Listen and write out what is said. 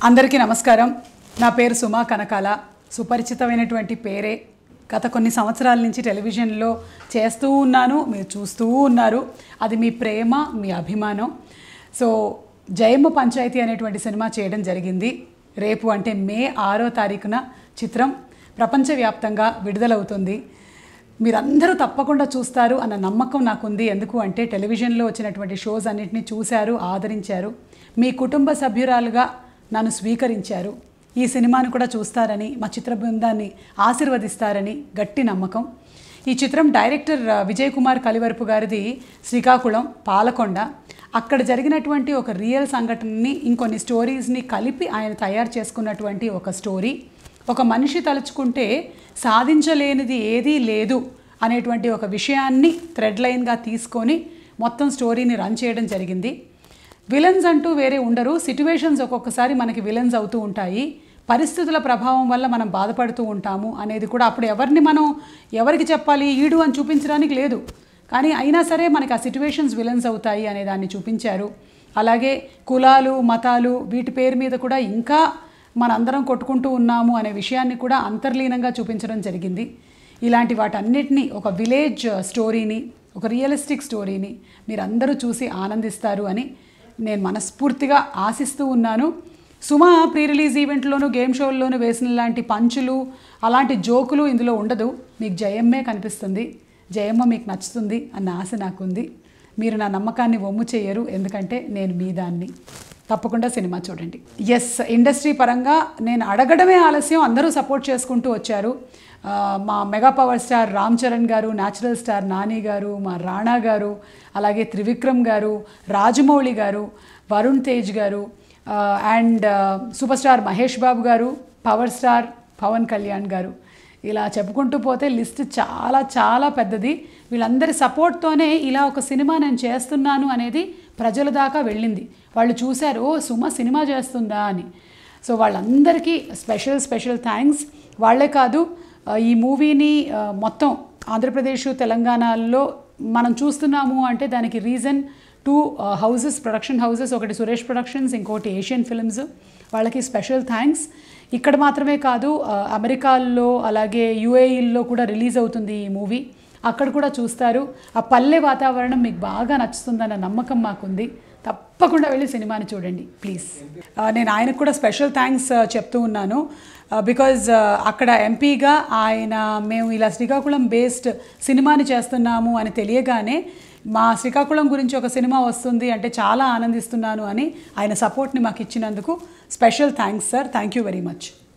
అందరికీ నమస్కారం నా పేరు సుమా కనకాల సుపరిచితమైనటువంటి పేరే గత కొన్ని సంవత్సరాల నుంచి టెలివిజన్లో చేస్తూ ఉన్నాను మీరు చూస్తూ ఉన్నారు అది మీ ప్రేమ మీ అభిమానం సో జయమ్మ పంచాయతీ అనేటువంటి సినిమా చేయడం జరిగింది రేపు అంటే మే ఆరో తారీఖున చిత్రం ప్రపంచవ్యాప్తంగా విడుదలవుతుంది మీరందరూ తప్పకుండా చూస్తారు అన్న నమ్మకం నాకుంది ఎందుకు అంటే టెలివిజన్లో వచ్చినటువంటి షోస్ అన్నింటినీ చూశారు ఆదరించారు మీ కుటుంబ సభ్యురాలుగా నన్ను స్వీకరించారు ఈ సినిమాను కూడా చూస్తారని మా చిత్ర బృందాన్ని ఆశీర్వదిస్తారని గట్టి నమ్మకం ఈ చిత్రం డైరెక్టర్ ఆ, విజయ్ కుమార్ కలివరపు గారిది శ్రీకాకుళం పాలకొండ అక్కడ జరిగినటువంటి ఒక రియల్ సంఘటనని ఇంకొన్ని స్టోరీస్ని కలిపి ఆయన తయారు చేసుకున్నటువంటి ఒక స్టోరీ ఒక మనిషి తలుచుకుంటే సాధించలేనిది ఏదీ లేదు అనేటువంటి ఒక విషయాన్ని థ్రెడ్ లైన్గా తీసుకొని మొత్తం స్టోరీని రన్ చేయడం జరిగింది విలన్స్ అంటూ వేరే ఉండరు సిట్యువేషన్స్ ఒక్కొక్కసారి మనకి విలన్స్ అవుతూ ఉంటాయి పరిస్థితుల ప్రభావం వల్ల మనం బాధపడుతూ ఉంటాము అనేది కూడా అప్పుడు ఎవరిని మనం ఎవరికి చెప్పాలి ఈడు అని చూపించడానికి లేదు కానీ అయినా సరే మనకి ఆ సిట్యువేషన్స్ విలన్స్ అవుతాయి అనే దాన్ని చూపించారు అలాగే కులాలు మతాలు వీటి పేరు మీద కూడా ఇంకా మనందరం కొట్టుకుంటూ ఉన్నాము అనే విషయాన్ని కూడా అంతర్లీనంగా చూపించడం జరిగింది ఇలాంటి వాటన్నిటినీ ఒక విలేజ్ స్టోరీని ఒక రియలిస్టిక్ స్టోరీని మీరందరూ చూసి ఆనందిస్తారు అని నేను మనస్ఫూర్తిగా ఆశిస్తూ ఉన్నాను సుమ ప్రీ రిలీజ్ ఈవెంట్లోనూ గేమ్ షోల్లోనూ వేసిన లాంటి పంచులు అలాంటి జోకులు ఇందులో ఉండదు మీకు జయమ్మే కనిపిస్తుంది జయమ్మ మీకు నచ్చుతుంది అన్న ఆశ నాకుంది మీరు నా నమ్మకాన్ని వమ్ము చేయరు ఎందుకంటే నేను మీ దాన్ని తప్పకుండా సినిమా చూడండి ఎస్ ఇండస్ట్రీ పరంగా నేను అడగడమే ఆలస్యం అందరూ సపోర్ట్ చేసుకుంటూ వచ్చారు ఆ, మా mega power star Ram Charan garu natural star Nani గారు మా రాణా గారు అలాగే త్రివిక్రమ్ గారు రాజమౌళి గారు Varun Tej garu and super star Mahesh Babu garu power star Pawan Kalyan గారు ఇలా చెప్పుకుంటూ పోతే లిస్ట్ చాలా చాలా పెద్దది వీళ్ళందరి సపోర్ట్తోనే ఇలా ఒక సినిమా నేను చేస్తున్నాను అనేది ప్రజల దాకా వెళ్ళింది వాళ్ళు చూశారు ఓ సుమ సినిమా చేస్తుందా అని సో వాళ్ళందరికీ స్పెషల్ స్పెషల్ థ్యాంక్స్ వాళ్ళే కాదు ఆ, ఈ మూవీని ఆ, మొత్తం ఆంధ్రప్రదేశ్ తెలంగాణలో మనం చూస్తున్నాము అంటే దానికి reason two houses production houses ఒకటి సురేష్ ప్రొడక్షన్స్ ఇంకోటి ఏషియన్ ఫిల్మ్స్ వాళ్ళకి స్పెషల్ థ్యాంక్స్ ఇక్కడ మాత్రమే కాదు ఆ, అమెరికాల్లో అలాగే యుఏఈల్లో కూడా రిలీజ్ అవుతుంది ఈ మూవీ అక్కడ కూడా చూస్తారు ఆ పల్లె వాతావరణం మీకు బాగా నచ్చుతుందన్న నమ్మకం మాకుంది తప్పకుండా వెళ్ళి సినిమాని చూడండి ప్లీజ్ నేను ఆయనకు కూడా స్పెషల్ థ్యాంక్స్ చెప్తూ ఉన్నాను బికాజ్ అక్కడ ఎంపీగా ఆయన మేము ఇలా శ్రీకాకుళం బేస్డ్ సినిమాని చేస్తున్నాము అని తెలియగానే మా శ్రీకాకుళం గురించి ఒక సినిమా వస్తుంది అంటే చాలా ఆనందిస్తున్నాను అని ఆయన సపోర్ట్ని మాకు ఇచ్చినందుకు special thanks sir thank you very much